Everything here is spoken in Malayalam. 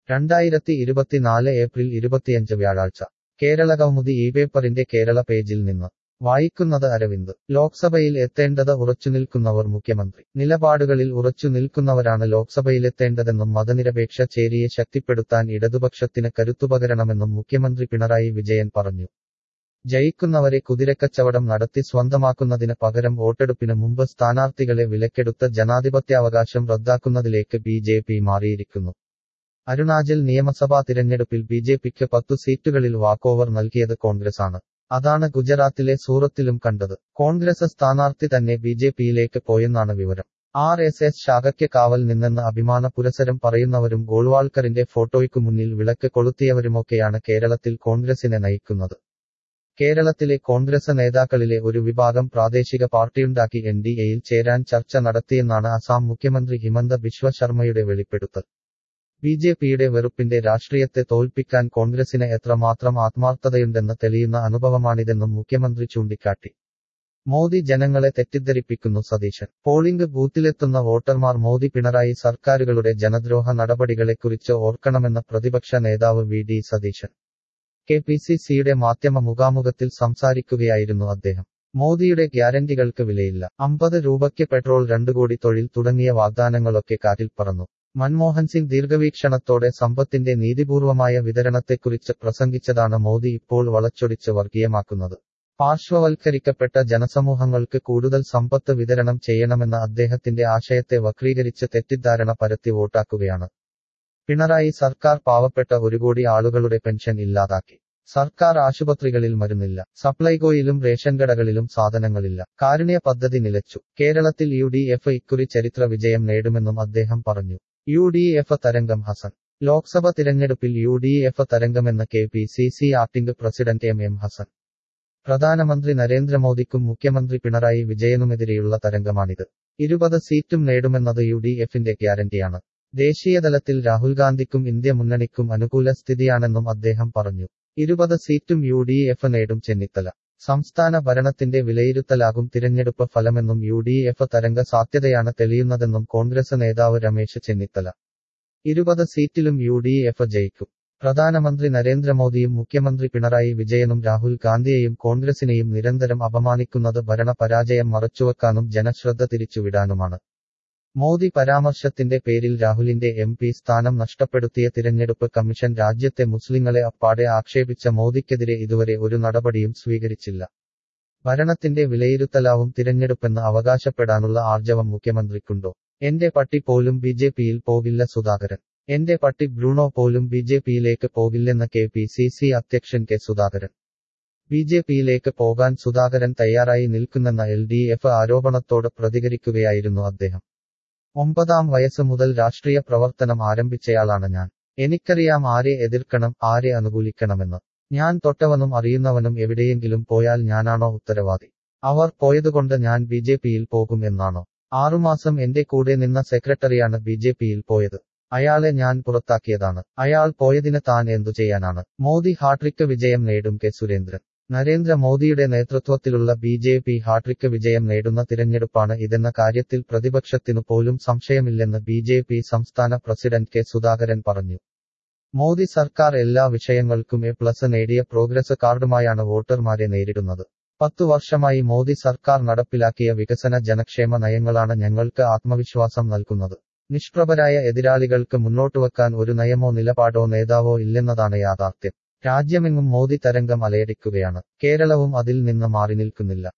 രണ്ടായിരത്തി ഇരുപത്തിനാല് ഏപ്രിൽ ഇരുപത്തിയഞ്ച് വ്യാഴാഴ്ച കേരള കൗമുദി ഈ പേപ്പറിന്റെ കേരള പേജിൽ നിന്ന് വായിക്കുന്നത് അരവിന്ദ് ലോക്സഭയിൽ എത്തേണ്ടത് ഉറച്ചുനിൽക്കുന്നവർ മുഖ്യമന്ത്രി നിലപാടുകളിൽ ഉറച്ചു നിൽക്കുന്നവരാണ് ലോക്സഭയിലെത്തേണ്ടതെന്നും മതനിരപേക്ഷ ചേരിയെ ശക്തിപ്പെടുത്താൻ ഇടതുപക്ഷത്തിന് കരുത്തുപകരണമെന്നും മുഖ്യമന്ത്രി പിണറായി വിജയൻ പറഞ്ഞു ജയിക്കുന്നവരെ കുതിരക്കച്ചവടം നടത്തി സ്വന്തമാക്കുന്നതിന് പകരം വോട്ടെടുപ്പിന് മുമ്പ് സ്ഥാനാർത്ഥികളെ വിലക്കെടുത്ത ജനാധിപത്യാവകാശം റദ്ദാക്കുന്നതിലേക്ക് ബി ജെ പി മാറിയിരിക്കുന്നു അരുണാചൽ നിയമസഭാ തിരഞ്ഞെടുപ്പിൽ ബി ജെ പിക്ക് പത്തു സീറ്റുകളിൽ വാക്കോവർ നൽകിയത് കോൺഗ്രസാണ് അതാണ് ഗുജറാത്തിലെ സൂറത്തിലും കണ്ടത് കോൺഗ്രസ് സ്ഥാനാർത്ഥി തന്നെ ബി ജെ പിയിലേക്ക് പോയെന്നാണ് വിവരം ആർ എസ് എസ് ശാഖയ്ക്ക് കാവൽ നിന്നെന്ന് അഭിമാന പുരസരം പറയുന്നവരും ഗോൾവാൾക്കറിന്റെ ഫോട്ടോയ്ക്കു മുന്നിൽ വിളക്ക് കൊളുത്തിയവരുമൊക്കെയാണ് കേരളത്തിൽ കോൺഗ്രസിനെ നയിക്കുന്നത് കേരളത്തിലെ കോൺഗ്രസ് നേതാക്കളിലെ ഒരു വിഭാഗം പ്രാദേശിക പാർട്ടിയുണ്ടാക്കി എൻ ഡി എയിൽ ചേരാൻ ചർച്ച നടത്തിയെന്നാണ് അസാം മുഖ്യമന്ത്രി ഹിമന്ത ബിശ്വ ശർമ്മയുടെ വെളിപ്പെടുത്തൽ ബി ജെ പിയുടെ വെറുപ്പിന്റെ രാഷ്ട്രീയത്തെ തോൽപ്പിക്കാൻ കോൺഗ്രസിന് എത്രമാത്രം ആത്മാർത്ഥതയുണ്ടെന്ന് തെളിയുന്ന അനുഭവമാണിതെന്നും മുഖ്യമന്ത്രി ചൂണ്ടിക്കാട്ടി മോദി ജനങ്ങളെ തെറ്റിദ്ധരിപ്പിക്കുന്നു സതീശൻ പോളിംഗ് ബൂത്തിലെത്തുന്ന വോട്ടർമാർ മോദി പിണറായി സർക്കാരുകളുടെ ജനദ്രോഹ നടപടികളെക്കുറിച്ച് ഓർക്കണമെന്ന പ്രതിപക്ഷ നേതാവ് V D Satheesan K P C സിയുടെ മാധ്യമ മുഖാമുഖത്തിൽ സംസാരിക്കുകയായിരുന്നു അദ്ദേഹം മോദിയുടെ ഗ്യാരണ്ടികൾക്ക് വിലയില്ല അമ്പത് രൂപയ്ക്ക് പെട്രോൾ രണ്ടു കോടി തൊഴിൽ തുടങ്ങിയ വാഗ്ദാനങ്ങളൊക്കെ കാറ്റിൽ പറന്നു മൻമോഹൻ സിംഗ് ദീർഘവീക്ഷണത്തോടെ സമ്പത്തിന്റെ നീതിപൂർവമായ വിതരണത്തെക്കുറിച്ച് പ്രസംഗിച്ചതാണ് മോദി ഇപ്പോൾ വളച്ചൊടിച്ച് വർഗീയമാക്കുന്നത് പാർശ്വവൽക്കരിക്കപ്പെട്ട ജനസമൂഹങ്ങൾക്ക് കൂടുതൽ സമ്പത്ത് വിതരണം ചെയ്യണമെന്ന അദ്ദേഹത്തിന്റെ ആശയത്തെ വക്രീകരിച്ച് തെറ്റിദ്ധാരണ പരത്തി വോട്ടാക്കുകയാണ് പിണറായി സർക്കാർ പാവപ്പെട്ട ഒരു കോടി ആളുകളുടെ പെൻഷൻ ഇല്ലാതാക്കി സർക്കാർ ആശുപത്രികളിൽ മരുന്നില്ല സപ്ലൈകോയിലും റേഷൻ കടകളിലും സാധനങ്ങളില്ല കാരുണ്യ പദ്ധതി നിലച്ചു കേരളത്തിൽ യു ഡി എഫ് ഇക്കുറി ചരിത്ര വിജയം നേടുമെന്നും അദ്ദേഹം പറഞ്ഞു യു ഡി എഫ് തരംഗം ഹസൻ ലോക്സഭ തിരഞ്ഞെടുപ്പിൽ യു ഡി എഫ് തരംഗമെന്ന് K P C C acting president M M Hassan പ്രധാനമന്ത്രി നരേന്ദ്രമോദിക്കും മുഖ്യമന്ത്രി പിണറായി വിജയനുമെതിരെയുള്ള തരംഗമാണിത് ഇരുപത് സീറ്റും നേടുമെന്നത് യു ഡി എഫിന്റെ ഗ്യാരണ്ടിയാണ് ദേശീയതലത്തിൽ രാഹുൽ ഗാന്ധിക്കും ഇന്ത്യ മുന്നണിക്കും അനുകൂല സ്ഥിതിയാണെന്നും അദ്ദേഹം പറഞ്ഞു ഇരുപത് സീറ്റും യു ഡി എഫ് നേടും ചെന്നിത്തല സംസ്ഥാന ഭരണത്തിന്റെ വിലയിരുത്തലാകും തിരഞ്ഞെടുപ്പ് ഫലമെന്നും യു ഡി എഫ് തരംഗ സാധ്യതയാണ് തെളിയുന്നതെന്നും കോൺഗ്രസ് നേതാവ് രമേശ് ചെന്നിത്തല ഇരുപത് സീറ്റിലും യു ഡി എഫ് ജയിക്കും പ്രധാനമന്ത്രി നരേന്ദ്രമോദിയും മുഖ്യമന്ത്രി പിണറായി വിജയനും രാഹുൽ ഗാന്ധിയെയും കോൺഗ്രസിനെയും നിരന്തരം അപമാനിക്കുന്നത് ഭരണ പരാജയം മറച്ചുവെക്കാനും ജനശ്രദ്ധ തിരിച്ചുവിടാനുമാണ് മോദി പരാമർശത്തിന്റെ പേരിൽ രാഹുലിന്റെ എം പി സ്ഥാനം നഷ്ടപ്പെടുത്തിയ തിരഞ്ഞെടുപ്പ് കമ്മീഷൻ രാജ്യത്തെ മുസ്ലിങ്ങളെ അപ്പാടെ ആക്ഷേപിച്ച മോദിക്കെതിരെ ഇതുവരെ ഒരു നടപടിയും സ്വീകരിച്ചില്ല ഭരണത്തിന്റെ വിലയിരുത്തലാവും തിരഞ്ഞെടുപ്പെന്ന് അവകാശപ്പെടാനുള്ള ആർജവം മുഖ്യമന്ത്രിക്കുണ്ടോ എന്റെ പട്ടി പോലും ബി ജെ പിയിൽ പോകില്ല സുധാകരൻ എന്റെ പട്ടി ബ്രൂണോ പോലും ബി ജെ പിയിലേക്ക് പോകില്ലെന്ന് കെ പി സി സി അധ്യക്ഷൻ കെ സുധാകരൻ ബി ജെ പിയിലേക്ക് പോകാൻ സുധാകരൻ തയ്യാറായി നിൽക്കുന്നെന്ന എൽ ഡി എഫ് ആരോപണത്തോട് പ്രതികരിക്കുകയായിരുന്നു അദ്ദേഹം ഒമ്പതാം വയസ്സ് മുതൽ രാഷ്ട്രീയ പ്രവർത്തനം ആരംഭിച്ചയാളാണ് ഞാൻ എനിക്കറിയാം ആരെ എതിർക്കണം ആരെ അനുകൂലിക്കണമെന്ന് ഞാൻ തൊട്ടവനും അറിയുന്നവനും എവിടെയെങ്കിലും പോയാൽ ഞാനാണോ ഉത്തരവാദി അവർ പോയതുകൊണ്ട് ഞാൻ ബി ജെ പിയിൽ പോകും എന്നാണോ ആറുമാസം എന്റെ കൂടെ നിന്ന സെക്രട്ടറിയാണ് ബി ജെ പിയിൽ പോയത് അയാളെ ഞാൻ പുറത്താക്കിയതാണ് അയാൾ പോയതിന് താൻ എന്തു ചെയ്യാനാണ് മോദി ഹാട്രിക്ക് വിജയം നേടും കെ സുരേന്ദ്രൻ നരേന്ദ്രമോദിയുടെ നേതൃത്വത്തിലുള്ള ബി ജെ പി ഹാട്രിക്ക് വിജയം നേടുന്ന തിരഞ്ഞെടുപ്പാണ് ഇതെന്ന കാര്യത്തിൽ പ്രതിപക്ഷത്തിനു പോലും സംശയമില്ലെന്ന് ബി ജെ പി സംസ്ഥാന പ്രസിഡന്റ് കെ സുധാകരൻ പറഞ്ഞു മോദി സർക്കാർ എല്ലാ വിഷയങ്ങൾക്കും എ പ്ലസ് നേടിയ പ്രോഗ്രസ് കാർഡുമായാണ് വോട്ടർമാരെ നേരിടുന്നത് പത്തു വർഷമായി മോദി സർക്കാർ നടപ്പിലാക്കിയ വികസന ജനക്ഷേമ നയങ്ങളാണ് ഞങ്ങൾക്ക് ആത്മവിശ്വാസം നൽകുന്നത് നിഷ്പ്രഭരായ എതിരാളികൾക്ക് മുന്നോട്ടുവെക്കാൻ ഒരു നയമോ നിലപാടോ നേതാവോ ഇല്ലെന്നതാണ് യാഥാർത്ഥ്യം രാജ്യമെങ്ങും മോദി തരംഗം അലയടിക്കുകയാണ് കേരളവും അതിൽ നിന്ന് മാറി നിൽക്കുന്നില്ല